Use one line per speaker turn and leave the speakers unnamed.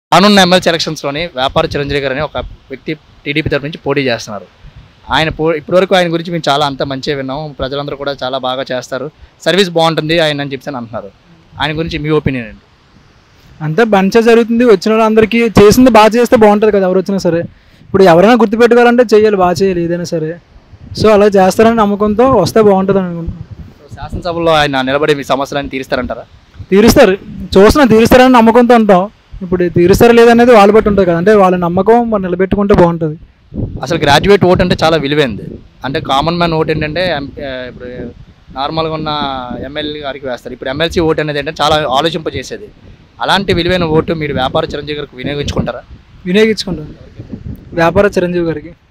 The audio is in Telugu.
రానున్న ఎమ్మెల్సీ ఎలక్షన్స్లోని వ్యాపార చిరంజీవి గారు అనే ఒక వ్యక్తి టీడీపీ తరపు నుంచి పోటీ చేస్తున్నారు ఆయన పో ఇప్పటివరకు ఆయన గురించి మేము చాలా అంతా మంచిగా విన్నాం ప్రజలందరూ కూడా చాలా బాగా చేస్తారు సర్వీస్ బాగుంటుంది ఆయన అని చెప్పి అంటున్నారు ఆయన గురించి మీ ఒపీనియన్ అండి
అంతా మంచిగా జరుగుతుంది వచ్చిన వాళ్ళందరికీ చేసింది బాగా చేస్తే బాగుంటుంది కదా ఎవరు వచ్చినా సరే ఇప్పుడు ఎవరైనా గుర్తుపెట్టుకోవాలంటే చేయాలి బాగా చేయాలి ఏదైనా సరే సో అలా చేస్తారని నమ్మకంతో వస్తే బాగుంటుంది అనుకుంటున్నాను
సో శాసనసభలో ఆయన నిలబడి మీ సమస్యలను తీరుస్తారంటారా
తీరుస్తారు చూసినా తీరుస్తారని నమ్మకంతో ఉంటాం ఇప్పుడు తీరుస్తారా లేదనేది వాళ్ళు బట్టి ఉంటుంది కదా అంటే వాళ్ళ నమ్మకం మనం నిలబెట్టుకుంటే బాగుంటుంది
అసలు గ్రాడ్యుయేట్ ఓట్ అంటే చాలా విలువైంది అంటే కామన్ మ్యాన్ ఓట్ ఏంటంటే ఎం- ఆ, ఇప్పుడు నార్మల్గా ఉన్న ఎమ్మెల్యే గారికి వేస్తారు ఇప్పుడు ఎమ్మెల్సీ ఓట్ అనేది ఏంటంటే చాలా ఆలోచింపజేసేది అలాంటి విలువైన ఓటు మీరు వ్యాపార చిరంజీవి గారికి వినియోగించుకుంటారా
వినియోగించుకుంటాం వ్యాపార చిరంజీవి గారికి